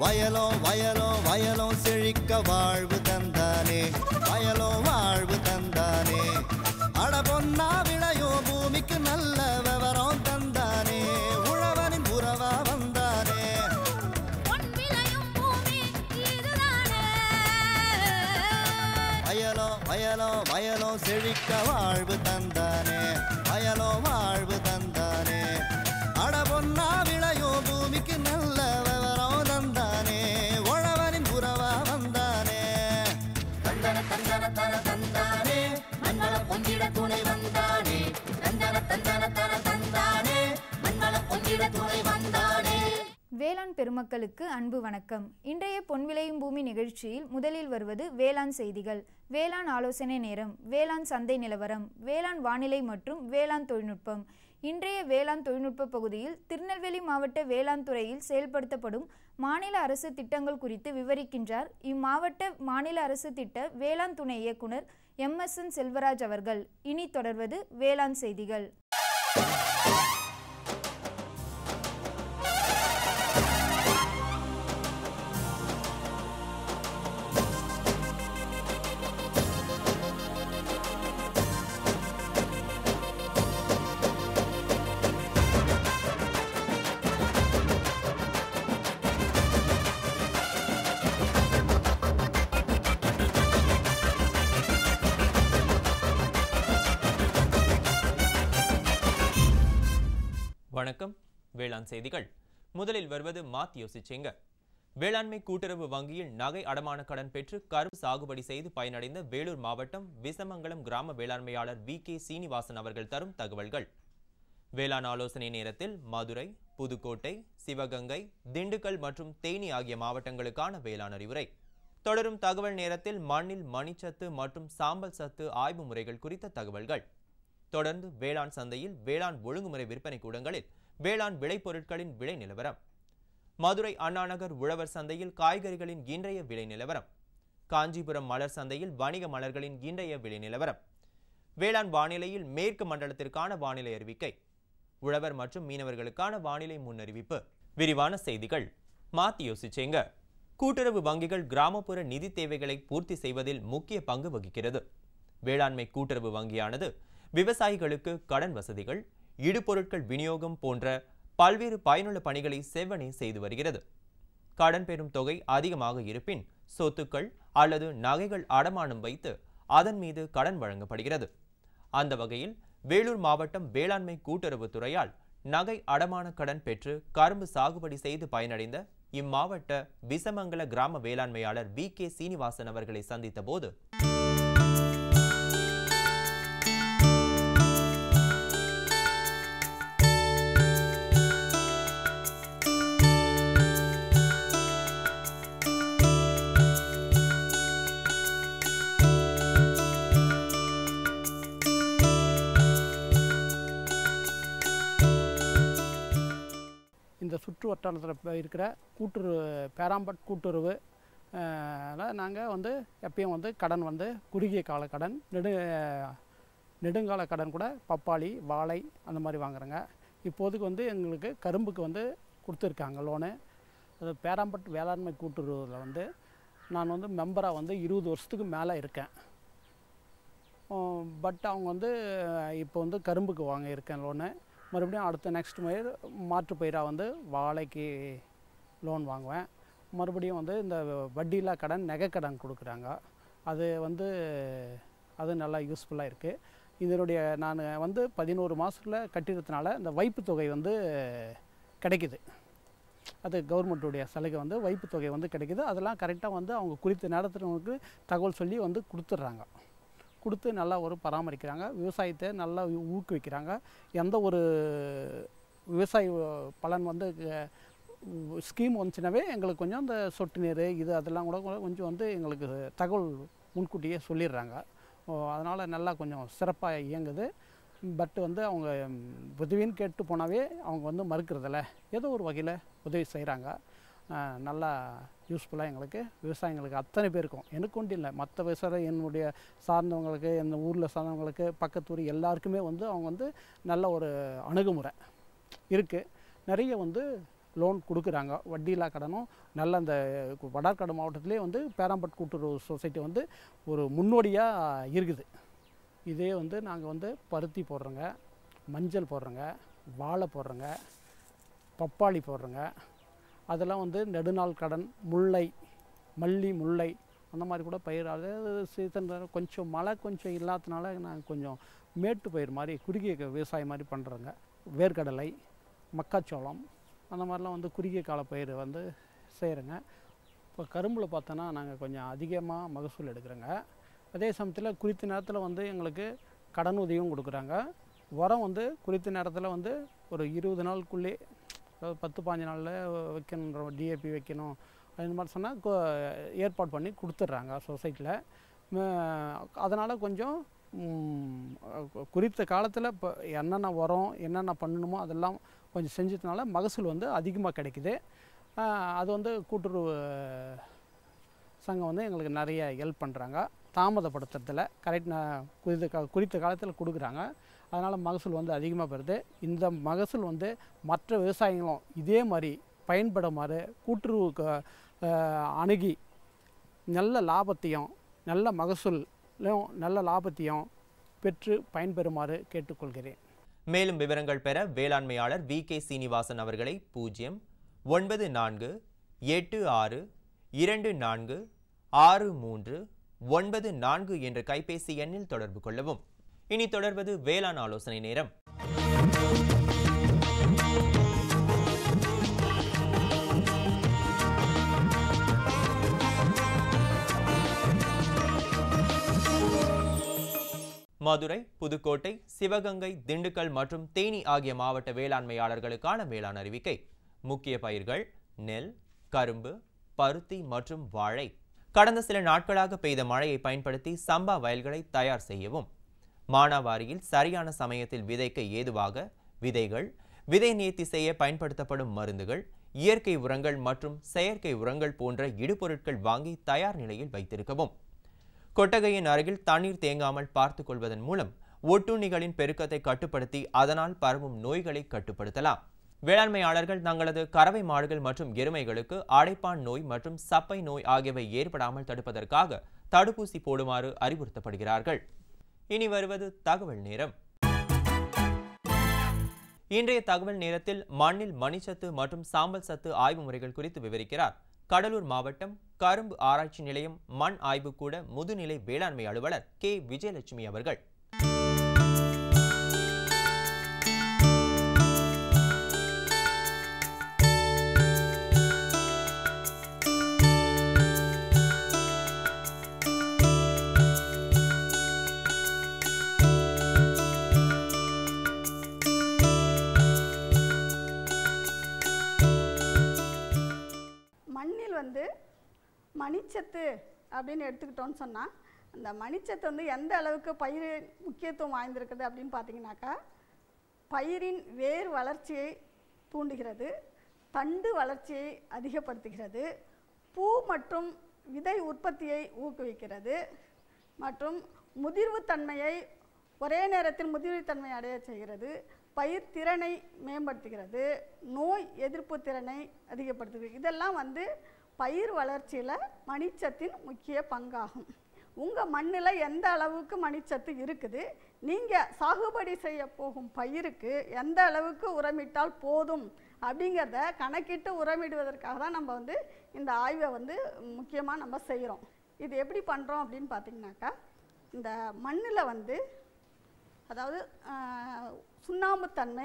வயலோ வயலோ வயலோ செழிக்க வாழ்வு தந்தானே வயலோ வாழ்வு தந்தானே அட பொன்னா விளையோ பூமிக்கு நல்ல விவரம் தந்தானே உழவனின் உறவா வந்தானே பொன் விளையும் பூமி இதுதானே வயலோ வயலோ வயலோ செழிக்க வாழ்வு தந்தானே வயலோ வாழ்வு தந்தானே அட பொன்னா விளையோ பூமிக்கு நல்ல விவரம் தந்தானே உழவனின் உறவா வந்தானே தந்தன தந்தன தன தந்தானே மண்வள பொங்கிட துணை வந்தானே தந்தன தந்தன தன தந்தானே மண்வள பொங்கிட துணை வந்தானே வேளாண் பெருமக்களுக்கு அன்பு வணக்கம் இன்றைய பொன் விளையும் பூமி நிகழ்ச்சியில் முதலில் வருவது வேளாண் செய்திகள் வேளாண் ஆலோசனை நேரம் வேளாண் சந்தை நிலவரம் வேளாண் வானிலை மற்றும் வேளாண் தொழில்நுட்பம் இன்றைய வேளாண் தொழில்நுட்ப பகுதியில் திருநெல்வேலி மாவட்ட வேளாண் துறையில் செயல்படுத்தப்படும் மாநில அரசு திட்டங்கள் குறித்து விவரிக்கின்றார் இம்மாவட்ட மாநில அரசு திட்ட வேளாண் துணை இயக்குனர் எம் எஸ் என் செல்வராஜ் அவர்கள் இனி தொடர்வது வேளாண் செய்திகள் வணக்கம் வேளாண் செய்திகள் முதலில் வருவது மாத்தி யோசிச்சேங்க வேளாண்மை கூட்டுறவு வங்கியில் நகை அடமான கடன் பெற்று கரும்பு சாகுபடி செய்து பயனடைந்த வேலூர் மாவட்டம் விசமங்கலம் கிராம வேளாண்மையாளர் வி கே சீனிவாசன் அவர்கள் தரும் தகவல்கள் வேளாண் ஆலோசனை நேரத்தில் மதுரை புதுக்கோட்டை சிவகங்கை திண்டுக்கல் மற்றும் தேனி ஆகிய மாவட்டங்களுக்கான வேளாண் அறிவுரை தொடரும் தகவல் நேரத்தில் மண்ணில் மணிச்சத்து மற்றும் சாம்பல் சத்து ஆய்வு முறைகள் குறித்த தகவல்கள் தொடர்ந்து வேளாண் சந்தையில் வேளாண் ஒழுங்குமுறை விற்பனை கூடங்களில் வேளாண் விளைபொருட்களின் விலை நிலவரம் மதுரை அண்ணாநகர் உழவர் சந்தையில் காய்கறிகளின் இன்றைய விலை நிலவரம் காஞ்சிபுரம் மலர் சந்தையில் வணிக மலர்களின் இன்றைய விலை நிலவரம் வேளாண் வானிலையில் மேற்கு மண்டலத்திற்கான வானிலை அறிவிக்கை உழவர் மற்றும் மீனவர்களுக்கான வானிலை முன்னறிவிப்பு விரிவான செய்திகள் மாத்தி யோசிச்சேங்க கூட்டுறவு வங்கிகள் கிராமப்புற நிதி தேவைகளை பூர்த்தி செய்வதில் முக்கிய பங்கு வகிக்கிறது வேளாண்மை கூட்டுறவு வங்கியானது விவசாயிகளுக்கு கடன் வசதிகள் இடுபொருட்கள் விநியோகம் போன்ற பல்வேறு பயனுள்ள பணிகளை செவ்வனே செய்து வருகிறது கடன் பெறும் தொகை அதிகமாக இருப்பின் சொத்துக்கள் அல்லது நகைகள் அடமானம் வைத்து அதன் மீது கடன் வழங்கப்படுகிறது அந்த வகையில் வேலூர் மாவட்டம் வேளாண்மை கூட்டுறவு துறையால் நகை அடமான கடன் பெற்று கரும்பு சாகுபடி செய்து பயனடைந்த இம்மாவட்ட விசமங்கல கிராம வேளாண்மையாளர் வி கே சீனிவாசன் அவர்களை சந்தித்த போது இந்த சுற்று வட்டாரத்தில் இருக்கிற கூட்டுறவு பேராம்பட் கூட்டுறவு நாங்கள் வந்து எப்பயும் வந்து கடன் வந்து குறுகிய கால கடன் நெடு நெடுங்கால கடன் கூட பப்பாளி வாழை அந்த மாதிரி வாங்குறோங்க இப்போதைக்கு வந்து எங்களுக்கு கரும்புக்கு வந்து கொடுத்துருக்காங்க லோனு அது பேராம்பட் வேளாண்மை கூட்டுறவில் வந்து நான் வந்து மெம்பராக வந்து இருபது வருஷத்துக்கு மேலே இருக்கேன் பட் அவங்க வந்து இப்போ வந்து கரும்புக்கு வாங்க இருக்கேன் லோனு மறுபடியும் அடுத்த நெக்ஸ்ட் பயிர் மாற்று பயிராக வந்து வாழைக்கு லோன் வாங்குவேன் மறுபடியும் வந்து இந்த வட்டியில்லா கடன் நகைக்கடன் கொடுக்குறாங்க அது வந்து அது நல்லா யூஸ்ஃபுல்லாக இருக்குது இதனுடைய நான் வந்து பதினோரு மாதத்தில் கட்டிடத்தினால இந்த வைப்பு தொகை வந்து கிடைக்குது அது கவர்மெண்ட்டுடைய சலுகை வந்து வைப்பு தொகை வந்து கிடைக்குது அதெல்லாம் கரெக்டாக வந்து அவங்க குறித்த நேரத்தில் நமக்கு தகவல் சொல்லி வந்து கொடுத்துட்றாங்க கொடுத்து நல்லா ஒரு பராமரிக்கிறாங்க விவசாயத்தை நல்லா ஊ- ஊக்குவிக்கிறாங்க எந்த ஒரு விவசாய பலன் வந்து ஸ்கீம் வந்துச்சுனாவே எங்களுக்கு கொஞ்சம் இந்த சொட்டு நீர் இது அதெல்லாம் கூட கூட கொஞ்சம் வந்து எங்களுக்கு தகவல் முன்கூட்டியே சொல்லிடுறாங்க அதனால் நல்லா கொஞ்சம் சிறப்பாக இயங்குது பட் வந்து அவங்க ம், உதவின்னு கேட்டு போனாவே அவங்க வந்து மறுக்கிறதில்ல ஏதோ ஒரு வகையில் உதவி செய்கிறாங்க நல்லா யூஸ்ஃபுல்லாக எங்களுக்கு விவசாயிங்களுக்கு அத்தனை பேருக்கும் எனக்கு ஒன்றும் இல்லை மற்ற விவசாயம் என்னுடைய சார்ந்தவங்களுக்கு இந்த ஊரில் சார்ந்தவங்களுக்கு பக்கத்தூர் எல்லாருக்குமே வந்து அவங்க வந்து நல்ல ஒரு அணுகுமுறை இருக்குது நிறைய வந்து லோன் கொடுக்குறாங்க வட்டியில்லா கடனும் நல்ல அந்த வடார்காடு மாவட்டத்திலே வந்து பேராம்பட் கூட்டுறவு சொசைட்டி வந்து ஒரு முன்னோடியாக இருக்குது இதே வந்து நாங்கள் வந்து பருத்தி போடுறோங்க மஞ்சள் போடுறோங்க வாழை போடுறோங்க பப்பாளி போடுறோங்க அதெல்லாம் வந்து நெடுநாள் கடன் முல்லை மல்லி முல்லை அந்த மாதிரி கூட பயிர் அதாவது சீசன் கொஞ்சம் மழை கொஞ்சம் இல்லாதனால நாங்கள் கொஞ்சம் மேட்டு பயிர் மாதிரி குறுகிய க- விவசாயம் மாதிரி பண்ணுறோங்க வேர்க்கடலை மக்காச்சோளம் அந்த மாதிரிலாம் வந்து குறுகிய கால பயிர் வந்து செய்கிறோங்க இப்போ கரும்பில் பார்த்தோன்னா நாங்கள் கொஞ்சம் அதிகமாக மகசூல் எடுக்கிறோங்க அதே சமயத்தில் குறித்த நேரத்தில் வந்து எங்களுக்கு கடன் உதவியும் கொடுக்குறாங்க உரம் வந்து குறித்த நேரத்தில் வந்து ஒரு இருபது நாளுக்குள்ளே அதாவது பத்து பாஞ்சு நாளில் வைக்கணுன்ற டிஏபி வைக்கணும் அந்த மாதிரி சொன்னால் ஏற்பாடு பண்ணி கொடுத்துட்றாங்க சொசைட்டியில் அதனால் கொஞ்சம் ம், கு- குறித்த காலத்தில் இப்போ என்னென்ன உரம் என்னென்ன பண்ணணுமோ அதெல்லாம் கொஞ்சம் செஞ்சதுனால மகசூல் வந்து அதிகமாக கிடைக்குது ஆஹ் அது வந்து கூட்டுறவு சங்கம் வந்து எங்களுக்கு நிறைய ஹெல்ப் பண்ணுறாங்க தாமதப்படுத்துறதில்ல கரெக்ட் குறித்த கா குறித்த காலத்தில் கொடுக்குறாங்க அதனால் மகசூல் வந்து அதிகமாக பெறுது இந்த மகசூல் வந்து மற்ற விவசாயிகளும் இதே மாதிரி பயன்படுமாறு கூட்டுறவு க- ஆஹ் அணுகி நல்ல லாபத்தையும் நல்ல மகசூலும் நல்ல லாபத்தையும் பெற்று பயன்பெறுமாறு கேட்டுக்கொள்கிறேன் மேலும் விவரங்கள் பெற வேளாண்மையாளர் வி கே சீனிவாசன் அவர்களை பூஜ்ஜியம் ஒன்பது நான்கு எட்டு ஆறு இரண்டு நான்கு ஆறு மூன்று ஒன்பது நான்கு என்ற கைபேசி எண்ணில் தொடர்பு கொள்ளவும் இனி தொடர்வது வேளாண் ஆலோசனை நேரம் மதுரை புதுக்கோட்டை சிவகங்கை திண்டுக்கல் மற்றும் தேனி ஆகிய மாவட்ட வேளாண்மையாளர்களுக்கான வேளாண் அறிவிக்கை முக்கிய பயிர்கள் நெல் கரும்பு பருத்தி மற்றும் வாழை கடந்த சில நாட்களாக பெய்த மழையை பயன்படுத்தி சம்பா வயல்களை தயார் செய்யவும் மானாவாரியில் சரியான சமயத்தில் விதைக்க ஏதுவாக விதைகள் விதை நேர்த்தி செய்ய பயன்படுத்தப்படும் மருந்துகள் இயற்கை உரங்கள் மற்றும் செயற்கை உரங்கள் போன்ற இடுபொருட்கள் வாங்கி தயார் நிலையில் வைத்திருக்கவும் கொட்டகையின் அருகில் தண்ணீர் தேங்காமல் பார்த்துக் கொள்வதன் மூலம் ஒட்டுண்ணிகளின் பெருக்கத்தை கட்டுப்படுத்தி அதனால் பரவும் நோய்களை கட்டுப்படுத்தலாம் வேளாண்மையாளர்கள் தங்களது கறவை மாடுகள் மற்றும் எருமைகளுக்கு அடைப்பான் நோய் மற்றும் சப்பை நோய் ஆகியவை ஏற்படாமல் தடுப்பதற்காக தடுப்பூசி போடுமாறு அறிவுறுத்தப்படுகிறார்கள் இனி வருவது தகவல் நேரம் இன்றைய தகவல் நேரத்தில் மண்ணில் மணிச்சத்து மற்றும் சாம்பல் சத்து ஆய்வு முறைகள் குறித்து விவரிக்கிறார் கடலூர் மாவட்டம் கரும்பு ஆராய்ச்சி நிலையம் மண் ஆய்வுக்கூட முதுநிலை வேளாண்மை அலுவலர் கே விஜயலட்சுமி அவர்கள் மண்ணில் வந்து மணிச்சத்து அப்படின்னு எடுத்துக்கிட்டோம்னு சொன்னால் அந்த மணிச்சத்து வந்து எந்த அளவுக்கு பயிர் முக்கியத்துவம் வாய்ந்திருக்குது அப்படின்னு பார்த்தீங்கன்னாக்கா பயிரின் வேர் வளர்ச்சியை தூண்டுகிறது தண்டு வளர்ச்சியை அதிகப்படுத்துகிறது பூ மற்றும் விதை உற்பத்தியை ஊக்குவிக்கிறது மற்றும் முதிர்வுத்தன்மையை ஒரே நேரத்தில் முதிர்வுத்தன்மை அடைய செய்கிறது பயிர் திறனை மேம்படுத்துகிறது நோய் எதிர்ப்பு திறனை அதிகப்படுத்துகிறது இதெல்லாம் வந்து பயிர் வளர்ச்சியில் மணிச்சத்தின் முக்கிய பங்காகும் உங்கள் மண்ணில் எந்த அளவுக்கு மணிச்சத்து இருக்குது நீங்கள் சாகுபடி செய்ய போகும் பயிருக்கு எந்த அளவுக்கு உரமிட்டால் போதும் அப்படிங்கிறத கணக்கிட்டு உரமிடுவதற்காக தான் நம்ம வந்து இந்த ஆய்வை வந்து முக்கியமாக நம்ம செய்கிறோம் இது எப்படி பண்ணுறோம் அப்படின்னு பார்த்தீங்கன்னாக்கா இந்த மண்ணில் வந்து அதாவது ஆஹ், சுண்ணாம்புத்தன்மை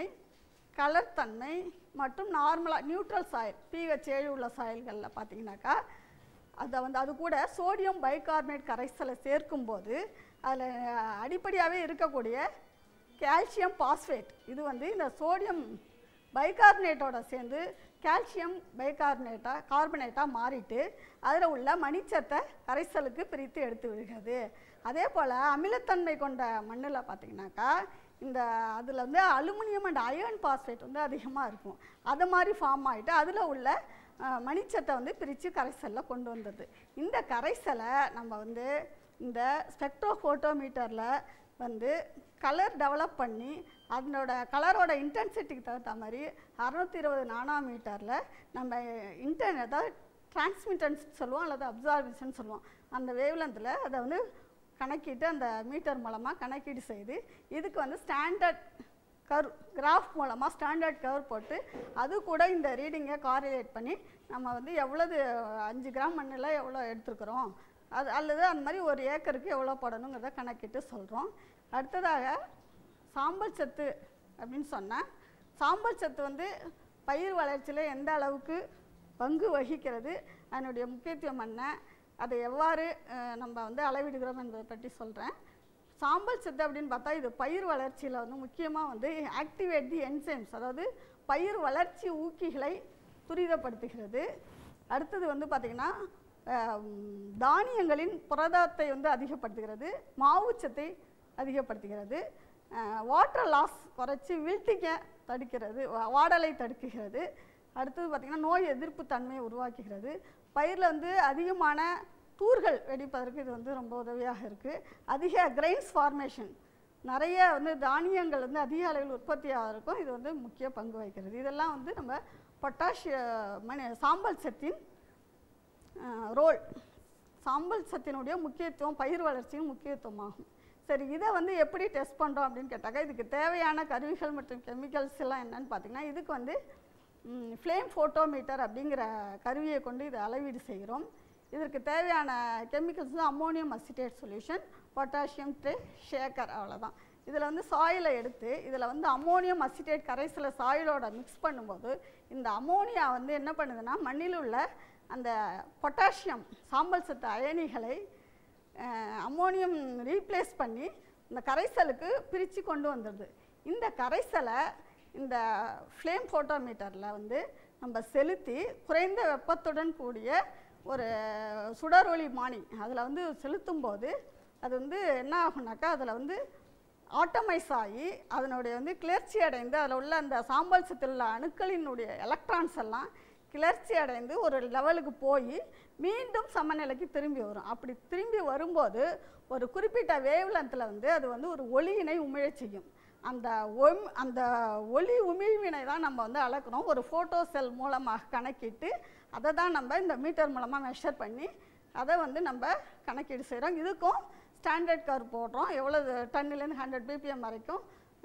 கலர் தன்மை மற்றும் நார்மலாக நியூட்ரல் சாயில் பிஹெச் ஏழு உள்ள சாயல்களில் பார்த்தீங்கன்னாக்கா அதை வந்து அது கூட சோடியம் பைகார்பனேட் கரைசலை சேர்க்கும்போது அதில் அடிப்படையாகவே இருக்கக்கூடிய கால்சியம் பாஸ்பேட் இது வந்து இந்த சோடியம் பைகார்பனேட்டோட சேர்ந்து கால்சியம் பைகார்பனேட்டாக கார்பனேட்டாக மாறிட்டு அதில் உள்ள மணிச்சத்தை கரைசலுக்கு பிரித்து எடுத்து விடுகிறது அதே போல் அமிலத்தன்மை கொண்ட மண்ணில் பார்த்தீங்கன்னாக்கா இந்த அதில் வந்து அலுமினியம் அண்ட் அயர்ன் பாஸ்பேட் வந்து அதிகமாக இருக்கும் அது மாதிரி ஃபார்ம் ஆகிட்டு அதில் உள்ள அஹ், மணிச்சத்தை வந்து பிரித்து கரைசலில் கொண்டு வந்தது இந்த கரைசலை நம்ம வந்து இந்த ஸ்பெக்ட்ரோஃபோட்டோமீட்டரில் வந்து கலர் டெவலப் பண்ணி அதனோட கலரோட இன்டென்சிட்டிக்கு தகுந்த மாதிரி அறநூற்றி இருபது நானோமீட்டரில் நம்ம இன்டர்ன் அதாவது டிரான்ஸ்மிட்டன்ஸ் சொல்லுவோம் அல்லது அப்சார்பேஷன் சொல்லுவோம் அந்த வேவ்லென்த்தில் அதை வந்து கணக்கிட்டு அந்த மீட்டர் மூலமாக கணக்கீடு செய்து இதுக்கு வந்து ஸ்டாண்டர்ட் கர்வ் கிராஃப் மூலமாக ஸ்டாண்டர்ட் கர்வ் போட்டு அது கூட இந்த ரீடிங்கை காரிலேட் பண்ணி நம்ம வந்து எவ்வளவு அஞ்சு கிராம் மண்ணில் எவ்வளோ எடுத்துருக்குறோம் அது அல்லது அந்த மாதிரி ஒரு ஏக்கருக்கு எவ்வளோ போடணுங்கிறத கணக்கிட்டு சொல்கிறோம் அடுத்ததாக சாம்பல் சத்து அப்படின்னு சொன்னால் சாம்பல் சத்து வந்து பயிர் வளர்ச்சியில் எந்த அளவுக்கு பங்கு வகிக்கிறது அதனுடைய முக்கியத்துவம் என்ன அதை எவ்வாறு அஹ், நம்ம வந்து அளவிடுகிறோம் என்பதை பற்றி சொல்கிறேன் சாம்பல் சத்து அப்படின்னு பார்த்தா இது பயிர் வளர்ச்சியில் வந்து முக்கியமாக வந்து ஆக்டிவேட் தி என்சைம்ஸ் அதாவது பயிர் வளர்ச்சி ஊக்கிகளை துரிதப்படுத்துகிறது அடுத்தது வந்து பார்த்திங்கன்னா தானியங்களின் புரதத்தை வந்து அதிகப்படுத்துகிறது மாவுச்சத்தை அதிகப்படுத்துகிறது வாட்டர் லாஸ் குறைச்சி வில்ட்டிங்க தடுக்கிறது வா- வாடலை தடுக்குகிறது அடுத்தது பார்த்திங்கன்னா நோய் எதிர்ப்பு தன்மையை உருவாக்குகிறது பயிரில் வந்து அதிகமான தூர்கள் வெடிப்பதற்கு இது வந்து ரொம்ப உதவியாக இருக்குது அதிக கிரெயின்ஸ் ஃபார்மேஷன் நிறைய வந்து தானியங்கள் வந்து அதிக அளவில் உற்பத்தி ஆகிறதுக்கும் இது வந்து முக்கிய பங்கு வகிக்கிறது இதெல்லாம் வந்து நம்ம பொட்டாசிய மணி சாம்பல் சத்தின் ரோல் சாம்பல் சத்தினுடைய முக்கியத்துவம் பயிர் வளர்ச்சியின் முக்கியத்துவமாகும் சரி இதை வந்து எப்படி டெஸ்ட் பண்ணுறோம் அப்படின்னு கேட்டாக்கா இதுக்கு தேவையான கருவிகள் மற்றும் கெமிக்கல்ஸ் எல்லாம் என்னன்னு பார்த்தீங்கன்னா இதுக்கு வந்து ஃப்ளேம் ஃபோட்டோமீட்டர் அப்படிங்கிற கருவியை கொண்டு இதை அளவீடு செய்கிறோம் இதற்கு தேவையான கெமிக்கல்ஸ் வந்து ammonium acetate solution potassium tray shaker அவ்வளோதான் இதில் வந்து சாயிலை எடுத்து இதில் வந்து அம்மோனியம் அசிட்டேட் கரைசலை சாயிலோட மிக்ஸ் பண்ணும்போது இந்த அம்மோனியா வந்து என்ன பண்ணுதுன்னா மண்ணில் உள்ள அந்த பொட்டாசியம் சாம்பல் சத்து அயனிகளை அஹ், அம்மோனியம் ரீப்ளேஸ் பண்ணி இந்த கரைசலுக்கு பிரித்து கொண்டு வந்துடுது இந்த கரைசலை இந்த ஃப்ளேம் ஃபோட்டோமீட்டரில் வந்து நம்ம செலுத்தி குறைந்த வெப்பத்துடன் கூடிய ஒரு சுடரொளி மானி அதில் வந்து செலுத்தும் போது அது வந்து என்ன ஆகுனாக்கா அதில் வந்து ஆட்டமைஸ் ஆகி அதனுடைய வந்து கிளர்ச்சி அடைந்து அதில் உள்ள அந்த சாம்பல் சத்தில் உள்ள அணுக்களினுடைய எலக்ட்ரான்ஸ் எல்லாம் கிளர்ச்சி அடைந்து ஒரு லெவலுக்கு போய் மீண்டும் சமநிலைக்கு திரும்பி வரும் அப்படி திரும்பி வரும்போது ஒரு குறிப்பிட்ட வேவ்லென்த்தில் வந்து அது வந்து ஒரு ஒளியினை உமிழச் செய்யும் அந்த ஒம் அந்த ஒளி உமிழ்வினை தான் நம்ம வந்து அளக்கிறோம் ஒரு ஃபோட்டோ செல் மூலமாக கணக்கிட்டு அதை தான் நம்ம இந்த மீட்டர் மூலமாக மெஷர் பண்ணி அதை வந்து நம்ம கணக்கீடு செய்கிறோம் இதுக்கும் ஸ்டாண்டர்ட் கர் போடுறோம் எவ்வளோ டன்னுலேருந்து ஹண்ட்ரட் பிபிஎம் வரைக்கும்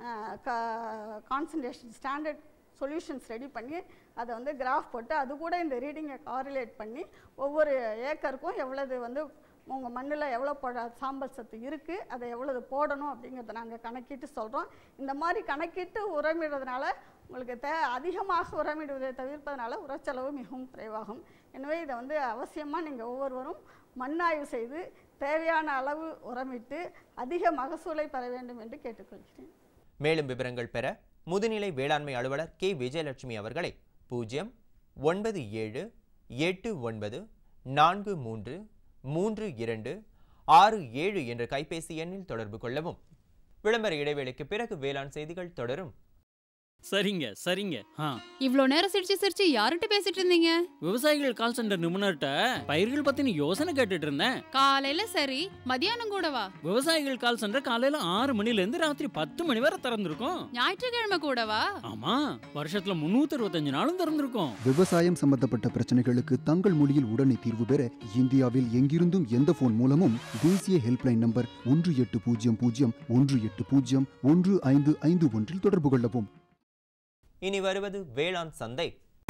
கான்சன்ட்ரேஷன் ஸ்டாண்டர்ட் சொல்யூஷன்ஸ் ரெடி பண்ணி அதை வந்து கிராஃப் போட்டு அது கூட இந்த ரீடிங்கை காரிலேட் பண்ணி ஒவ்வொரு ஏக்கருக்கும் எவ்வளவு வந்து உங்கள் மண்ணில் எவ்வளோ போட சாம்பல் சத்து இருக்குது அதை எவ்வளவு போடணும் அப்படிங்கிறத நாங்கள் கணக்கிட்டு சொல்கிறோம் இந்த மாதிரி கணக்கிட்டு உரமிடுறதுனால உங்களுக்கு தே அதிகமாக உரமிடுவதை தவிர்ப்பதனால உரச்செலவு மிகவும் குறைவாகும் எனவே இதை வந்து அவசியமாக நீங்கள் ஒவ்வொருவரும் மண்ணாய்வு செய்து தேவையான அளவு உரமிட்டு அதிக மகசூலை பெற வேண்டும் என்று கேட்டுக்கொள்கிறேன் மேலும் விவரங்கள் பெற முதுநிலை வேளாண்மை அலுவலர் கே விஜயலட்சுமி அவர்களை பூஜ்ஜியம் ஒன்பது ஏழு எட்டு ஒன்பது நான்கு மூன்று மூன்று இரண்டு ஆறு ஏழு என்ற கைபேசி எண்ணில் தொடர்பு கொள்ளவும் விளம்பர இடைவேளைக்கு பிறகு வேளாண் செய்திகள் தொடரும் சரிங்க சரிங்க ஆ இவ்ளோ நேரம் சிரிச்சு சிரிச்சு யார்கிட்ட பேசிட்டு இருந்தீங்க விவசாயிகள் கால் சென்டர் நிபுணர்கிட்ட பயிர்கள் பத்தின யோசனை கேட்டுட்டு இருந்தேன் காலையில சரி மதியானம் கூடவா விவசாயிகள் கால் சென்டர் காலையில ஆறு மணில இருந்து ராத்திரி பத்து மணி வரை திறந்திருக்கும் ஞாயிற்றுக்கிழமை கூடவா ஆமா வருஷத்துல முன்னூத்தி அறுபத்தஞ்சு நாளும் திறந்திருக்கும் விவசாயம் சம்பந்தப்பட்ட பிரச்சனைகளுக்கு தங்கள் மொழியில் உடனே தீர்வு பெற இந்தியாவில் எங்கிருந்தும் எந்த போன் மூலமும் தேசிய ஹெல்ப்லைன் நம்பர் ஒன்று எட்டு பூஜ்ஜியம் பூஜ்ஜியம் ஒன்று எட்டு பூஜ்ஜியம் ஒன்று ஐந்து ஐந்து ஒன்றில் தொடர்பு கொள்ளவும் இனி வருவது வேளாண் சந்தை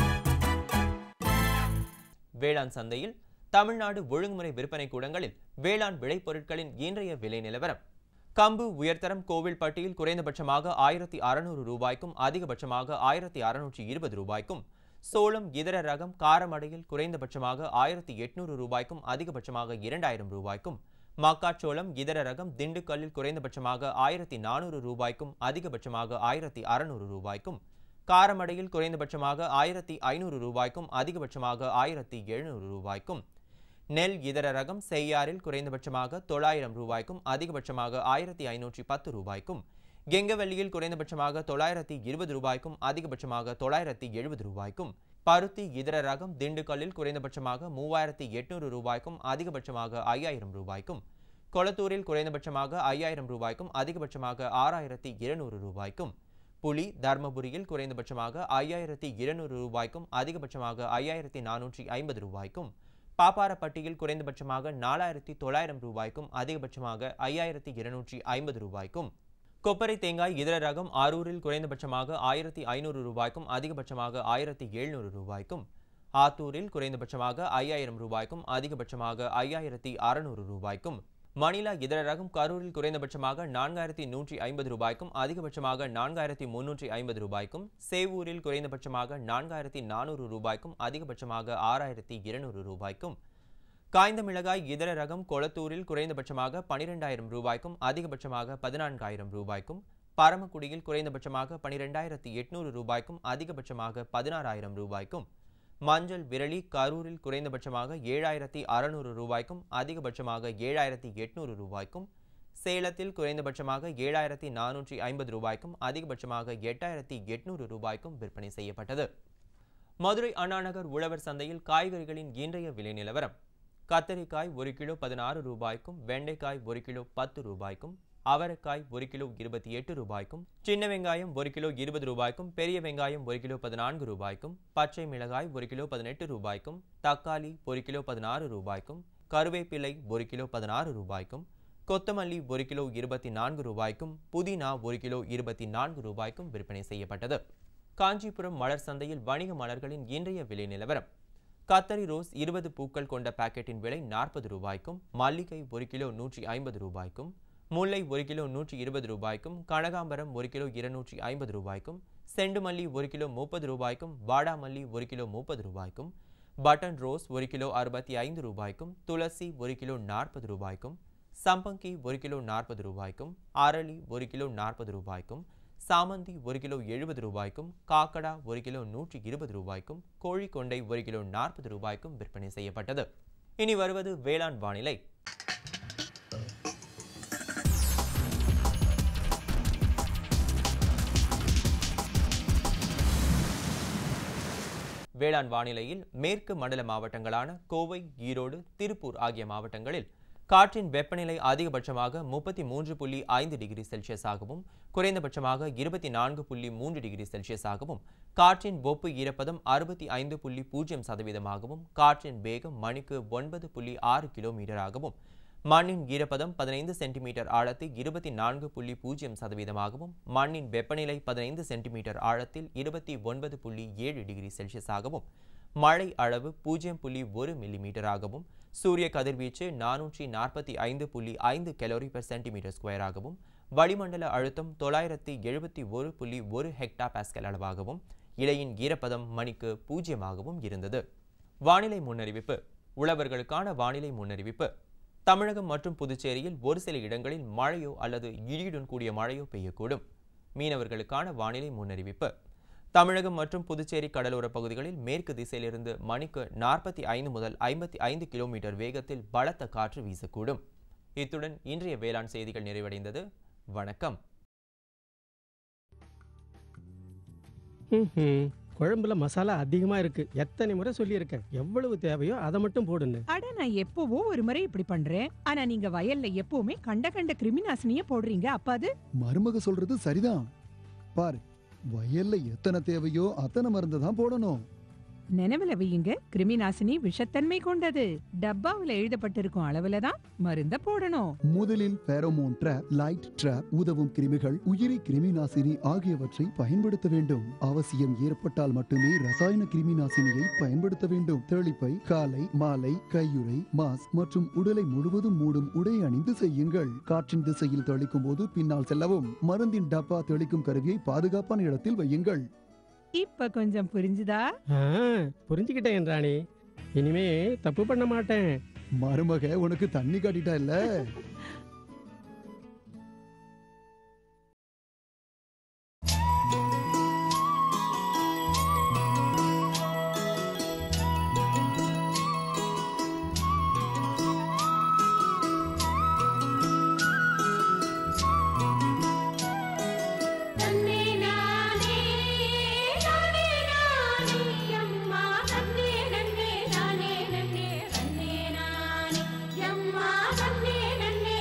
வேளாண் சந்தையில் தமிழ்நாடு ஒழுங்குமுறை விற்பனை கூடங்களில் வேளாண் விளைபொருட்களின் இன்றைய விலை நிலவரம் கம்பு உயர்தரம் கோவில்பட்டியில் குறைந்தபட்சமாக ஆயிரத்தி அறுநூறு ரூபாய்க்கும் அதிகபட்சமாக ஆயிரத்தி அறுநூற்றி இருபது ரூபாய்க்கும் சோளம் இதர ரகம் காரமடையில் குறைந்தபட்சமாக ஆயிரத்தி எட்நூறு ரூபாய்க்கும் அதிகபட்சமாக இரண்டாயிரம் ரூபாய்க்கும் மக்காச்சோளம் இதர ரகம் திண்டுக்கல்லில் குறைந்தபட்சமாக ஆயிரத்தி நானூறு ரூபாய்க்கும் அதிகபட்சமாக ஆயிரத்தி அறுநூறு ரூபாய்க்கும் காரமடையில் குறைந்தபட்சமாக ஆயிரத்தி ஐநூறு ரூபாய்க்கும் அதிகபட்சமாக ஆயிரத்தி எழுநூறு ரூபாய்க்கும் நெல் இதர ரகம் செய்யாறில் குறைந்தபட்சமாக தொள்ளாயிரம் ரூபாய்க்கும் அதிகபட்சமாக ஆயிரத்தி ஐநூற்றி பத்து ரூபாய்க்கும் கெங்கவல்லியில் குறைந்தபட்சமாக தொள்ளாயிரத்தி இருபது ரூபாய்க்கும் அதிகபட்சமாக தொள்ளாயிரத்தி எழுபது ரூபாய்க்கும் பருத்தி இதர ரகம் திண்டுக்கல்லில் குறைந்தபட்சமாக மூவாயிரத்தி எட்நூறு ரூபாய்க்கும் அதிகபட்சமாக ஐயாயிரம் ரூபாய்க்கும் கொளத்தூரில் குறைந்தபட்சமாக ஐயாயிரம் ரூபாய்க்கும் அதிகபட்சமாக ஆறாயிரத்தி இருநூறு ரூபாய்க்கும் புலி தர்மபுரியில் குறைந்தபட்சமாக ஐயாயிரத்தி இருநூறு ரூபாய்க்கும் அதிகபட்சமாக ஐயாயிரத்தி நானூற்றி ஐம்பது ரூபாய்க்கும் பாப்பாரப்பட்டியில் குறைந்தபட்சமாக நாலாயிரத்தி தொள்ளாயிரம் ரூபாய்க்கும் அதிகபட்சமாக ஐயாயிரத்தி இருநூற்றி ஐம்பது ரூபாய்க்கும் கொப்பரை தேங்காய் இதர ரகம் ஆரூரில் குறைந்தபட்சமாக ஆயிரத்தி ஐநூறு ரூபாய்க்கும் அதிகபட்சமாக ஆயிரத்தி எழுநூறு ரூபாய்க்கும் ஆத்தூரில் குறைந்தபட்சமாக ஐயாயிரம் ரூபாய்க்கும் அதிகபட்சமாக ஐயாயிரத்தி அறுநூறு ரூபாய்க்கும் மணிலா இதர ரகம் கரூரில் குறைந்தபட்சமாக நான்காயிரத்தி நூற்றி ஐம்பது ரூபாய்க்கும் அதிகபட்சமாக நான்காயிரத்தி முன்னூற்றி ஐம்பது ரூபாய்க்கும் சேவூரில் குறைந்தபட்சமாக நான்காயிரத்தி நானூறு ரூபாய்க்கும் அதிகபட்சமாக ஆறாயிரத்தி இருநூறு ரூபாய்க்கும் காய்ந்த மிளகாய் இதர ரகம் கொளத்தூரில் குறைந்தபட்சமாக பனிரெண்டாயிரம் ரூபாய்க்கும் அதிகபட்சமாக பதினான்காயிரம் ரூபாய்க்கும் பரமக்குடியில் குறைந்தபட்சமாக பனிரெண்டாயிரத்தி எட்நூறு ரூபாய்க்கும் அதிகபட்சமாக பதினாறாயிரம் ரூபாய்க்கும் மஞ்சள் விரலி கரூரில் குறைந்தபட்சமாக ஏழாயிரத்தி அறுநூறு ரூபாய்க்கும் அதிகபட்சமாக ஏழாயிரத்தி எட்நூறு ரூபாய்க்கும் சேலத்தில் குறைந்தபட்சமாக ஏழாயிரத்தி நானூற்றி ஐம்பது ரூபாய்க்கும் அதிகபட்சமாக எட்டாயிரத்தி எட்நூறு ரூபாய்க்கும் விற்பனை செய்யப்பட்டது மதுரை அண்ணாநகர் உழவர் சந்தையில் காய்கறிகளின் இன்றைய விலை நிலவரம் கத்தரிக்காய் ஒரு கிலோ பதினாறு ரூபாய்க்கும் வெண்டைக்காய் ஒரு கிலோ பத்து ரூபாய்க்கும் அவரைக்காய் ஒரு கிலோ இருபத்தி எட்டு ரூபாய்க்கும் சின்ன வெங்காயம் ஒரு கிலோ இருபது ரூபாய்க்கும் பெரிய வெங்காயம் ஒரு கிலோ பதினான்கு ரூபாய்க்கும் பச்சை மிளகாய் ஒரு கிலோ பதினெட்டு ரூபாய்க்கும் தக்காளி ஒரு கிலோ பதினாறு ரூபாய்க்கும் கருவேப்பிலை ஒரு கிலோ பதினாறு ரூபாய்க்கும் கொத்தமல்லி ஒரு கிலோ இருபத்தி நான்கு ரூபாய்க்கும் புதினா ஒரு கிலோ இருபத்தி நான்கு ரூபாய்க்கும் விற்பனை செய்யப்பட்டது காஞ்சிபுரம் மலர் சந்தையில் வணிக மலர்களின் இன்றைய விலை நிலவரம் கத்தரி ரோஸ் இருபது பூக்கள் கொண்ட பாக்கெட்டின் விலை நாற்பது ரூபாய்க்கும் மல்லிகை ஒரு கிலோ நூற்றி ஐம்பது ரூபாய்க்கும் முல்லை ஒரு கிலோ நூற்றி இருபது ரூபாய்க்கும் கனகாம்பரம் ஒரு கிலோ இருநூற்றி ஐம்பது ரூபாய்க்கும் செண்டுமல்லி ஒரு கிலோ முப்பது ரூபாய்க்கும் வாடாமல்லி ஒரு கிலோ முப்பது ரூபாய்க்கும் பட்டன் ரோஸ் ஒரு கிலோ அறுபத்தி ஐந்து ரூபாய்க்கும் துளசி ஒரு கிலோ நாற்பது ரூபாய்க்கும் சம்பங்கி ஒரு கிலோ நாற்பது ரூபாய்க்கும் அரளி ஒரு கிலோ நாற்பது ரூபாய்க்கும் சாமந்தி ஒரு கிலோ எழுபது ரூபாய்க்கும் காக்கடா ஒரு கிலோ நூற்றி இருபது ரூபாய்க்கும் கோழிக்கொண்டை ஒரு கிலோ நாற்பது ரூபாய்க்கும் விற்பனை செய்யப்பட்டது இனி வருவது வேளாண் வானிலை வேளாண் வானிலையில் மேற்கு மண்டல மாவட்டங்களான கோவை ஈரோடு திருப்பூர் ஆகிய மாவட்டங்களில் காற்றின் வெப்பநிலை அதிகபட்சமாக முப்பத்தி மூன்று புள்ளி ஐந்து டிகிரி செல்சியஸாகவும் குறைந்தபட்சமாக இருபத்தி நான்கு புள்ளி மூன்று டிகிரி செல்சியஸாகவும் காற்றின் ஒப்பு ஈரப்பதம் அறுபத்தி ஐந்து புள்ளி பூஜ்ஜியம் சதவீதமாகவும் காற்றின் வேகம் மணிக்கு ஒன்பது புள்ளி ஆறு கிலோமீட்டராகவும் மண்ணின் ஈரப்பதம் பதினைந்து சென்டிமீட்டர் ஆழத்தில் இருபத்தி நான்கு புள்ளி பூஜ்ஜியம் சதவீதமாகவும் மண்ணின் வெப்பநிலை பதினைந்து சென்டிமீட்டர் ஆழத்தில் இருபத்தி ஒன்பது புள்ளி ஏழு டிகிரி செல்சியஸாகவும் மழை அளவு பூஜ்ஜியம் புள்ளி ஒரு மில்லிமீட்டராகவும் சூரிய கதிர்வீச்சு நானூற்றி நாற்பத்தி ஐந்து புள்ளி ஐந்து கெலோரி பெர் சென்டிமீட்டர் ஸ்கொயராகவும் வளிமண்டல அழுத்தம் தொள்ளாயிரத்தி எழுபத்தி ஒரு புள்ளி ஒரு ஹெக்டா பாஸ்கல் அளவாகவும் இலையின் ஈரப்பதம் மணிக்கு பூஜ்ஜியமாகவும் இருந்தது வானிலை முன்னறிவிப்பு உழவர்களுக்கான வானிலை முன்னறிவிப்பு தமிழகம் மற்றும் புதுச்சேரியில் ஒரு சில இடங்களில் மழையோ அல்லது இடியுடன் கூடிய மழையோ பெய்யக்கூடும் மீனவர்களுக்கான வானிலை முன்னறிவிப்பு தமிழகம் மற்றும் புதுச்சேரி கடலோர பகுதிகளில் மேற்கு திசையிலிருந்து மணிக்கு நாற்பத்தி ஐந்து முதல் ஐம்பத்தி ஐந்து கிலோமீட்டர் வேகத்தில் பலத்த காற்று வீசக்கூடும் இத்துடன் இன்றைய வேளாண் செய்திகள் நிறைவடைந்தது வணக்கம் ம்ஹும். குழம்புல மசாலா அதிகமா இருக்கு எத்தனை முறை சொல்லியிருக்கேன் எவ்வளவு தேவையோ அதை மட்டும் போடுன்னு அட நான் எப்பவோ ஒரு முறை இப்படி பண்றேன் ஆனா நீங்க வயல்ல எப்பவுமே கண்ட கண்ட கிருமி நாசினிய போடுறீங்க அப்ப அது மருமக சொல்றது சரிதான் பாரு வயல்ல எத்தனை தேவையோ அத்தனை மருந்து தான் போடணும் நினைவுல வையுங்க கிருமி நாசினி விஷத்தன்மை கொண்டது டப்பாவுல எழுதப்பட்டிருக்கும் அளவுல தான் மருந்த போடணும் முதலில் பேரோமோன் ட்ராப் லைட் ட்ராப் உதவும் கிருமிகள் உயிரி கிருமி நாசினி ஆகியவற்றை பயன்படுத்த வேண்டும் அவசியம் ஏற்பட்டால் மட்டுமே ரசாயன கிருமி நாசினியை பயன்படுத்த வேண்டும் தெளிப்பை காலை மாலை கையுறை மாஸ்க் மற்றும் உடலை முழுவதும் மூடும் உடை அணிந்து செய்யுங்கள் காற்றின் திசையில் தெளிக்கும் போது பின்னால் செல்லவும் மருந்தின் டப்பா தெளிக்கும் கருவியை பாதுகாப்பான இடத்தில் வையுங்கள் இப்ப கொஞ்சம் புரிஞ்சுதா ஆ, புரிஞ்சுக்கிட்டேன் ராணி இனிமே தப்பு பண்ண மாட்டேன் மருமக உனக்கு தண்ணி காட்டிட்டா இல்ல தன்னே நானே நானே நானே அம்மா தன்னே நன்னே நானே நன்னே தன்னே நானே அம்மா தன்னே நன்னே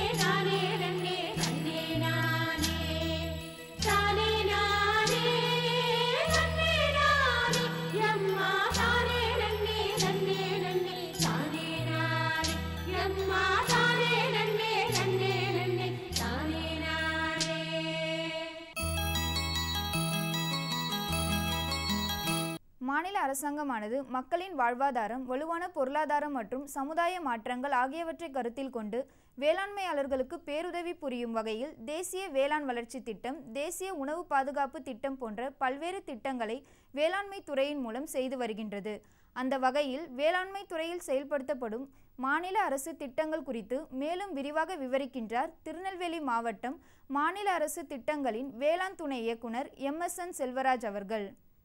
மாநில அரசாங்கமானது மக்களின் வாழ்வாதாரம் வலுவான பொருளாதாரம் மற்றும் சமுதாய மாற்றங்கள் ஆகியவற்றை கருத்தில் கொண்டு வேளாண்மையாளர்களுக்கு பேருதவி புரியும் வகையில் தேசிய வேளாண் வளர்ச்சி திட்டம் தேசிய உணவு பாதுகாப்பு திட்டம் போன்ற பல்வேறு திட்டங்களை வேளாண்மை துறையின் மூலம் செய்து வருகின்றது அந்த வகையில் வேளாண்மை துறையில் செயல்படுத்தப்படும் மாநில அரசு திட்டங்கள் குறித்து மேலும் விரிவாக விவரிக்கின்றார் திருநெல்வேலி மாவட்டம் மாநில அரசு திட்டங்களின் வேளாண் துணை இயக்குனர் எம் எஸ் என் செல்வராஜ் அவர்கள்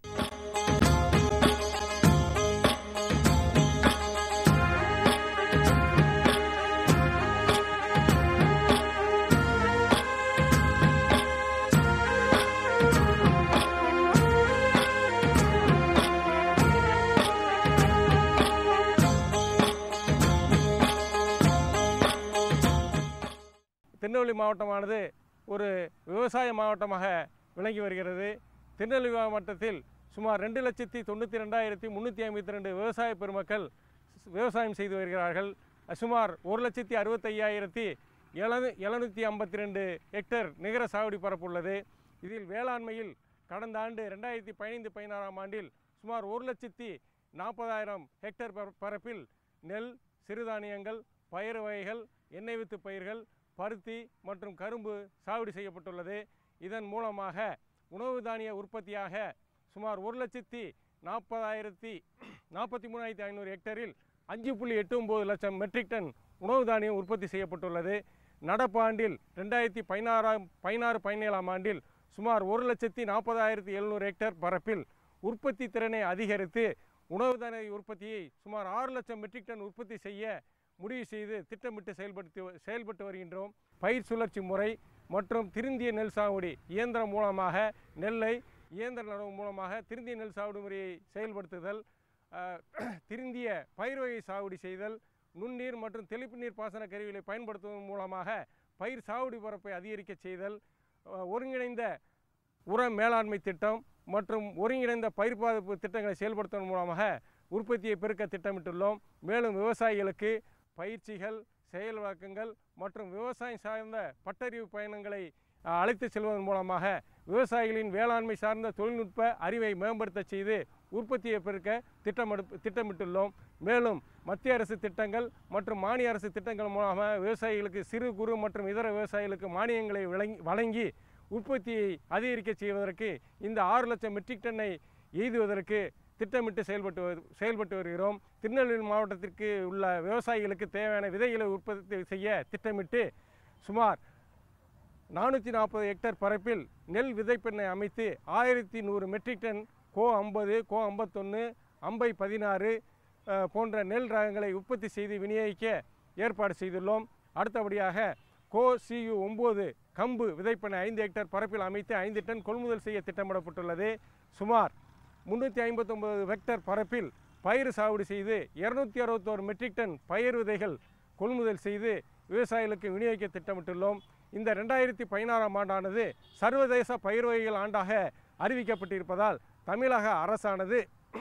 திருநெல்வேலி மாவட்டமானது ஒரு விவசாய மாவட்டமாக விளங்கி வருகிறது திருநெல்வேலி மாவட்டத்தில் சுமார் ரெண்டு லட்சத்தி தொண்ணூற்றி ரெண்டாயிரத்தி முந்நூற்றி ஐம்பத்தி ரெண்டு விவசாய பெருமக்கள் விவசாயம் செய்து வருகிறார்கள் சுமார் ஒரு லட்சத்தி அறுபத்தையாயிரத்தி எழுநூ எழுநூற்றி ஐம்பத்தி ரெண்டு ஹெக்டேர் நிகர சாகுடி பரப்பு உள்ளது இதில் வேளாண்மையில் கடந்த ஆண்டு ரெண்டாயிரத்தி பதினைந்து பதினாறாம் ஆண்டில் சுமார் ஒரு லட்சத்தி நாற்பதாயிரம் ஹெக்டேர் பர- பரப்பில் நெல் சிறுதானியங்கள் பயிர் வகைகள் எண்ணெய் வித்து பயிர்கள் பருத்தி மற்றும் கரும்பு சாகுடி செய்யப்பட்டுள்ளது இதன் மூலமாக உணவு தானிய உற்பத்தியாக சுமார் ஒரு லட்சத்தி நாற்பதாயிரத்தி நாற்பத்தி மூணாயிரத்தி ஐநூறு ஹெக்டேரில் அஞ்சு புள்ளி எட்டு ஒம்பது லட்சம் மெட்ரிக் டன் உணவு தானியம் உற்பத்தி செய்யப்பட்டுள்ளது நடப்பு ஆண்டில் ரெண்டாயிரத்தி பதினாறாம் பதினாறு பதினேழாம் ஆண்டில் சுமார் ஒரு லட்சத்தி நாற்பதாயிரத்தி எழுநூறு ஹெக்டேர் பரப்பில் உற்பத்தி திறனை அதிகரித்து உணவு தானிய உற்பத்தியை சுமார் ஆறு லட்சம் மெட்ரிக் டன் உற்பத்தி செய்ய முடிவு செய்து திட்டமிட்டு செயல்படுத்தி செயல்பட்டு வருகின்றோம் பயிர் சுழற்சி முறை மற்றும் திருந்திய நெல் சாகுடி இயந்திரம் மூலமாக நெல்லை இயந்திர நடவு மூலமாக திருந்திய நெல் சாகுடி முறையை செயல்படுத்துதல் அஹ், திருந்திய பயிர் வகை சாகுடி செய்தல் நுண்ணீர் மற்றும் தெளிப்பு நீர் பாசன கருவிகளை பயன்படுத்துவதன் மூலமாக பயிர் சாகுடி பரப்பை அதிகரிக்க செய்தல் அஹ், ஒருங்கிணைந்த உர மேலாண்மை திட்டம் மற்றும் ஒருங்கிணைந்த பயிர் பாதுகாப்பு திட்டங்களை செயல்படுத்துவதன் மூலமாக உற்பத்தியை பெருக்க திட்டமிட்டுள்ளோம் மேலும் விவசாயிகளுக்கு பயிற்சிகள் செயல் விளக்கங்கள் மற்றும் விவசாயம் சார்ந்த பட்டறிவு பயணங்களை அஹ், அழைத்து செல்வதன் மூலமாக விவசாயிகளின் வேளாண்மை சார்ந்த தொழில்நுட்ப அறிவை மேம்படுத்த செய்து உற்பத்தியை பெருக்க திட்டமிடு திட்டமிட்டுள்ளோம் மேலும் மத்திய அரசு திட்டங்கள் மற்றும் மாநில அரசு திட்டங்கள் மூலமாக விவசாயிகளுக்கு சிறு குறு மற்றும் இதர விவசாயிகளுக்கு மானியங்களை வழங்கி வழங்கி உற்பத்தியை அதிகரிக்க செய்வதற்கு இந்த ஆறு லட்சம் மெட்ரிக் டன்னை எய்துவதற்கு திட்டமிட்டு செயல்பட்டு வரு- செயல்பட்டு வருகிறோம் திருநெல்வேலி மாவட்டத்திற்கு உள்ள விவசாயிகளுக்கு தேவையான விதைகளை உற்பத்தி செய்ய திட்டமிட்டு சுமார் நானூற்றி நாற்பது ஹெக்டேர் பரப்பில் நெல் விதைப்பெண்ணை அமைத்து ஆயிரத்தி நூறு மெட்ரிக் டன் கோ ஐம்பது கோ ஐம்பத்தொன்று அம்பை பதினாறு அஹ், போன்ற நெல் ரகங்களை உற்பத்தி செய்து விநியோகிக்க ஏற்பாடு செய்துள்ளோம் அடுத்தபடியாக கோ சியு ஒம்பது கம்பு விதைப்பெண்ணை ஐந்து ஹெக்டேர் பரப்பில் அமைத்து ஐந்து டன் கொள்முதல் செய்ய திட்டமிடப்பட்டுள்ளது சுமார் முந்நூற்றி ஐம்பத்தொம்பது ஹெக்டேர் பரப்பில் பயிர் சாகுடி செய்து இரநூத்தி அறுபத்தோரு மெட்ரிக் டன் பயிர் விதைகள் கொள்முதல் செய்து விவசாயிகளுக்கு விநியோகிக்க திட்டமிட்டுள்ளோம் இந்த ரெண்டாயிரத்தி பதினாறாம் ஆண்டானது சர்வதேச பயிர் வகைகள் ஆண்டாக அறிவிக்கப்பட்டிருப்பதால் தமிழக அரசானது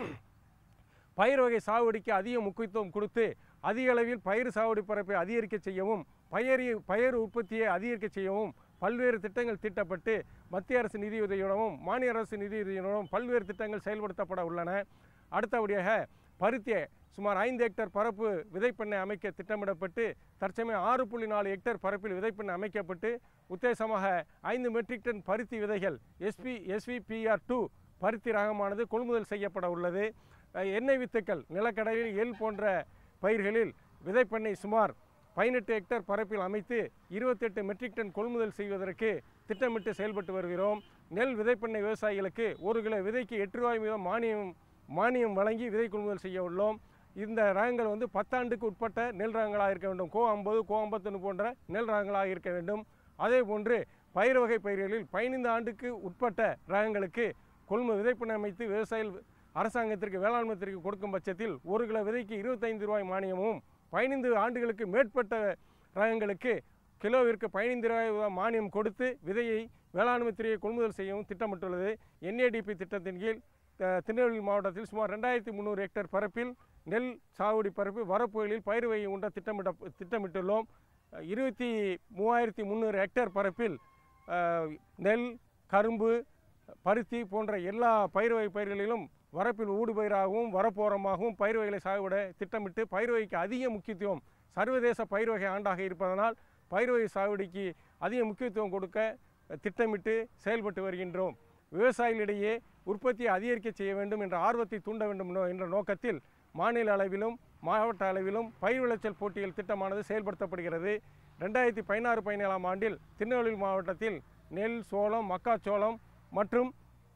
பயிர் வகை சாகுபடிக்கு அதிக முக்கியத்துவம் கொடுத்து அதிக அளவில் பயிர் சாகுடி பரப்பை அதிகரிக்க செய்யவும் பயிர் பயிர் உற்பத்தியை அதிகரிக்க செய்யவும் பல்வேறு திட்டங்கள் தீட்டப்பட்டு மத்திய அரசு நிதியுதவியுடனும் மாநில அரசு நிதியுதவியுடனும் பல்வேறு திட்டங்கள் செயல்படுத்தப்பட உள்ளன அடுத்தபடியாக பருத்தியை சுமார் ஐந்து ஹெக்டேர் பரப்பு விதைப்பண்ணை அமைக்க திட்டமிடப்பட்டு தற்சமயம் ஆறு புள்ளி நாலு ஹெக்டேர் பரப்பில் விதைப்பண்ணை அமைக்கப்பட்டு உத்தேசமாக ஐந்து மெட்ரிக் டன் பருத்தி விதைகள் எஸ்பி எஸ்விபிஆர் டூ பருத்தி ரகமானது கொள்முதல் செய்யப்பட உள்ளது அஹ், எண்ணெய் வித்துக்கள் நிலக்கடலில் எள் போன்ற பயிர்களில் விதைப்பண்ணை சுமார் பதினெட்டு ஹெக்டேர் பரப்பில் அமைத்து இருபத்தெட்டு மெட்ரிக் டன் கொள்முதல் செய்வதற்கு திட்டமிட்டு செயல்பட்டு வருகிறோம் நெல் விதைப்பண்ணை விவசாயிகளுக்கு ஒரு கிலோ விதைக்கு எட்டு ரூபாய் வீதம் மானியம் மானியம் வழங்கி விதை கொள்முதல் செய்ய உள்ளோம் இந்த ரகங்கள் வந்து பத்தாண்டுக்கு உட்பட்ட நெல் ரகங்களாக இருக்க வேண்டும் கோ ஐம்பது கோ ஐம்பத்தொன்று போன்ற நெல் ரகங்களாக இருக்க வேண்டும் அதே போன்று பயிர் வகை பயிர்களில் பதினைந்து ஆண்டுக்கு உட்பட்ட ரகங்களுக்கு கொள்முதல் விதைப்பண்ணை அமைத்து விவசாயிகள் அரசாங்கத்திற்கு வேளாண்மைத்திற்கு கொடுக்கும் பட்சத்தில் ஒரு கிலோ விதைக்கு இருபத்தைந்து ரூபாய் மானியமும் பதினைந்து ஆண்டுகளுக்கு மேற்பட்ட ரகங்களுக்கு கிலோவிற்கு பதினைந்து ரூபாய் மானியம் கொடுத்து விதையை வேளாண்மை துறையை கொள்முதல் செய்யவும் திட்டமிட்டுள்ளது என்ஏடிபி திட்டத்தின் கீழ் த- திருநெல்வேலி மாவட்டத்தில் சுமார் ரெண்டாயிரத்தி முந்நூறு ஹெக்டேர் பரப்பில் நெல் சாகுடி பரப்பு வரப்புகளில் பயிர் வகை உண்ட திட்டமிட திட்டமிட்டுள்ளோம் இருபத்தி மூவாயிரத்தி முந்நூறு ஹெக்டேர் பரப்பில் அஹ், நெல் கரும்பு பருத்தி போன்ற எல்லா பயிர் வகை பயிர்களிலும் வரப்பில் ஊடுபயிராகவும் வரப்போரமாகவும் பயிர் வகைகளை சாகுபட திட்டமிட்டு பயிர் வகைக்கு அதிக முக்கியத்துவம் சர்வதேச பயிர் வகை ஆண்டாக இருப்பதனால் பயிர் வகை சாகுபடிக்கு அதிக முக்கியத்துவம் கொடுக்க திட்டமிட்டு செயல்பட்டு வருகின்றோம் விவசாயிகளிடையே உற்பத்தியை அதிகரிக்க செய்ய வேண்டும் என்ற ஆர்வத்தை தூண்ட வேண்டும் நோ- என்ற நோக்கத்தில் மாநில அளவிலும் மாவட்ட அளவிலும் பயிர் விளைச்சல் போட்டிகள் திட்டமானது செயல்படுத்தப்படுகிறது ரெண்டாயிரத்தி பதினாறு பதினேழாம் ஆண்டில் திருநெல்வேலி மாவட்டத்தில் நெல் சோளம் மக்காச்சோளம் மற்றும்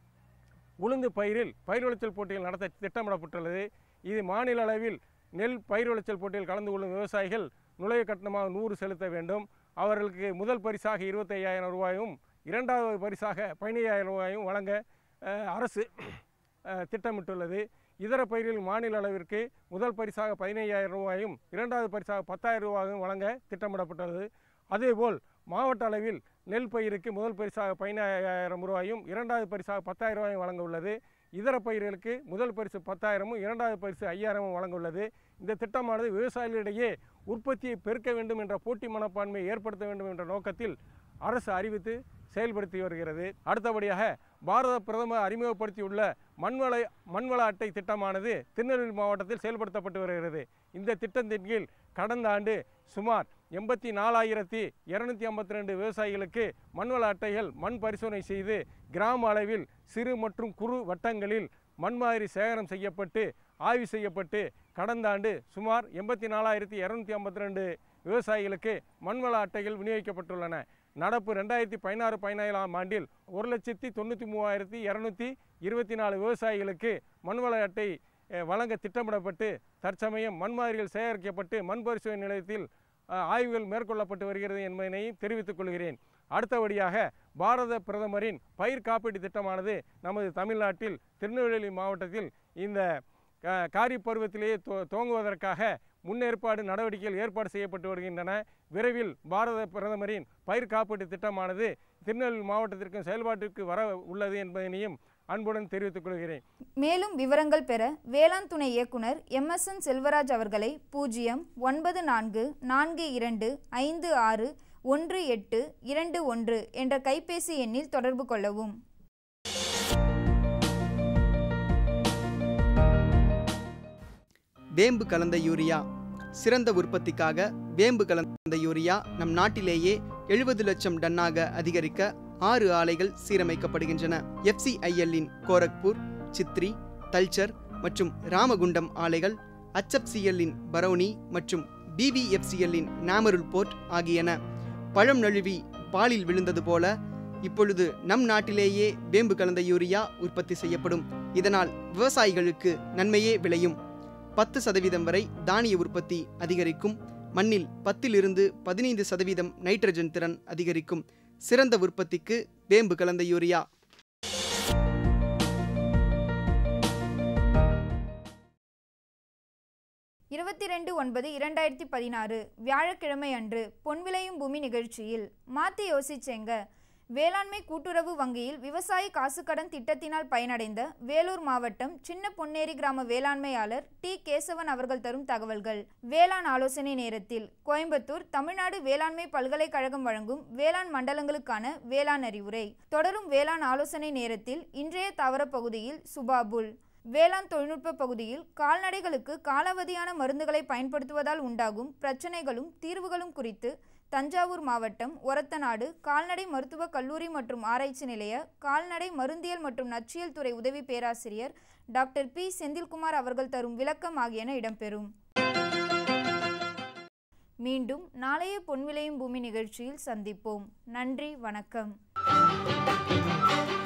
உளுந்து பயிரில் பயிர் விளைச்சல் போட்டிகள் நடத்த திட்டமிடப்பட்டுள்ளது இது மாநில அளவில் நெல் பயிர் விளைச்சல் போட்டியில் கலந்து கொள்ளும் விவசாயிகள் நுழைவு கட்டணமாக நூறு செலுத்த வேண்டும் அவர்களுக்கு முதல் பரிசாக இருபத்தையாயிரம் ரூபாயும் இரண்டாவது பரிசாக பதினையாயிரம் ரூபாயும் வழங்க அஹ், அரசு அஹ், திட்டமிட்டுள்ளது இதர பயிரில் மாநில அளவிற்கு முதல் பரிசாக பதினையாயிரம் ரூபாயும் இரண்டாவது பரிசாக பத்தாயிரம் ரூபாயும் வழங்க திட்டமிடப்பட்டுள்ளது அதேபோல் மாவட்ட அளவில் நெல் பயிருக்கு முதல் பரிசாக பதினாயிரம் ரூபாயும் இரண்டாவது பரிசாக பத்தாயிரம் ரூபாயும் வழங்க உள்ளது இதர பயிர்களுக்கு முதல் பரிசு பத்தாயிரமும் இரண்டாவது பரிசு ஐயாயிரமும் வழங்க உள்ளது இந்த திட்டமானது விவசாயிகளிடையே உற்பத்தியை பெருக்க வேண்டும் என்ற போட்டி மனப்பான்மையை ஏற்படுத்த வேண்டும் என்ற நோக்கத்தில் அரசு அறிவித்து செயல்படுத்தி வருகிறது அடுத்தபடியாக பாரத பிரதமர் அறிமுகப்படுத்தியுள்ள மண்வள மண்வள அட்டை திட்டமானது திருநெல்வேலி மாவட்டத்தில் செயல்படுத்தப்பட்டு வருகிறது இந்த திட்டத்தின் கீழ் கடந்த ஆண்டு சுமார் எண்பத்தி நாலாயிரத்தி இரநூத்தி ஐம்பத்தி ரெண்டு விவசாயிகளுக்கு மண்வள அட்டைகள் மண் பரிசோதனை செய்து கிராம அளவில் சிறு மற்றும் குறு வட்டங்களில் மண் மாதிரி சேகரம் செய்யப்பட்டு ஆய்வு செய்யப்பட்டு கடந்த ஆண்டு சுமார் எண்பத்தி நாலாயிரத்தி இரநூத்தி ஐம்பத்தி ரெண்டு விவசாயிகளுக்கு மண்வள அட்டைகள் விநியோகிக்கப்பட்டுள்ளன நடப்பு ரெண்டாயிரத்தி பதினாறு பதினேழாம் ஆண்டில் ஒரு லட்சத்தி தொண்ணூற்றி மூவாயிரத்தி இரநூத்தி இருபத்தி நாலு விவசாயிகளுக்கு மண்வள அட்டை அஹ், வழங்க திட்டமிடப்பட்டு தற்சமயம் மண் மாதிரிகள் சேகரிக்கப்பட்டு மண் பரிசோதனை நிலையத்தில் அஹ், ஆய்வுகள் மேற்கொள்ளப்பட்டு வருகிறது என்பதனை தெரிவித்துக் கொள்கிறேன் அடுத்தபடியாக பாரத பிரதமரின் பயிர் காப்பீட்டு திட்டமானது நமது தமிழ்நாட்டில் திருநெல்வேலி மாவட்டத்தில் இந்த கா- காரிப் பருவத்திலேயே துவ- துவங்குவதற்காக முன்னேற்பாடு நடவடிக்கைகள் ஏற்பாடு செய்யப்பட்டு வருகின்றன விரைவில் பாரத பிரதமரின் பயிர் காப்பீட்டு திட்டமானது திருநெல்வேலி மாவட்டத்திற்கும் செயல்பாட்டிற்கு வர உள்ளது என்பதனையும் அன்புடன் தெரிவித்துக் கொள்கிறேன் மேலும் விவரங்கள் பெற வேளாண் துணை இயக்குனர் எம்எஸ்என் செல்வராஜ் அவர்களை பூஜ்ஜியம் ஒன்பது நான்கு நான்கு இரண்டு ஐந்து ஆறு ஒன்று எட்டு இரண்டு ஒன்று என்ற கைபேசி எண்ணில் தொடர்பு கொள்ளவும் வேம்பு கலந்த யூரியா சிறந்த உற்பத்திக்காக வேம்பு கலந்த யூரியா நம் நாட்டிலேயே எழுபது லட்சம் டன்னாக அதிகரிக்க ஆறு ஆலைகள் சீரமைக்கப்படுகின்றன எஃப்சிஐஎல்லின் கோரக்பூர் சித்ரி தல்ச்சர் மற்றும் ராமகுண்டம் ஆலைகள் HFCL-இன் பரௌனி மற்றும் பிவிஎஃப்சிஎல்லின் நாமருல் போர்ட் ஆகியன பழம் நழுவி பாலில் விழுந்தது போல இப்பொழுது நம் நாட்டிலேயே வேம்பு கலந்த யூரியா உற்பத்தி செய்யப்படும் இதனால் விவசாயிகளுக்கு நன்மையே விளையும் பத்து சதவீதம் வரை தானிய உற்பத்தி அதிகரிக்கும் மண்ணில் பத்திலிருந்து பதினைந்து சதவீதம் நைட்ரஜன் திறன் அதிகரிக்கும் சிறந்த உற்பத்திக்கு வேம்பு கலந்த யூரியா இருபத்தி ரெண்டு ஒன்பது இரண்டாயிரத்தி பதினாறு வியாழக்கிழமை அன்று பொன்விளையும் பூமி நிகழ்ச்சியில் மாத்தி யோசிச்சேங்க வேளாண்மை கூட்டுறவு வங்கியில் விவசாய காசுக்கடன் திட்டத்தினால் பயனடைந்த வேலூர் மாவட்டம் சின்ன பொன்னேரி கிராம வேளாண்மையாளர் டி கேசவன் அவர்கள் தரும் தகவல்கள் வேளாண் ஆலோசனை நேரத்தில் கோயம்புத்தூர் தமிழ்நாடு வேளாண்மை பல்கலைக்கழகம் வழங்கும் வேளாண் மண்டலங்களுக்கான வேளாண் அறிவுரை தொடரும் வேளாண் ஆலோசனை நேரத்தில் இன்றைய தவற பகுதியில் சுபாபுல் வேளாண் தொழில்நுட்ப பகுதியில் கால்நடைகளுக்கு காலாவதியான மருந்துகளை பயன்படுத்துவதால் உண்டாகும் பிரச்சனைகளும் தீர்வுகளும் குறித்து தஞ்சாவூர் மாவட்டம் ஒரத்தநாடு கால்நடை மருத்துவக் கல்லூரி மற்றும் ஆராய்ச்சி நிலைய கால்நடை மருந்தியல் மற்றும் நச்சியல் துறை உதவி பேராசிரியர் டாக்டர் பி செந்தில்குமார் அவர்கள் தரும் விளக்கம் ஆகியன இடம்பெறும் மீண்டும் நாளைய பொன்விளையும் பூமி நிகழ்ச்சியில் சந்திப்போம் நன்றி வணக்கம்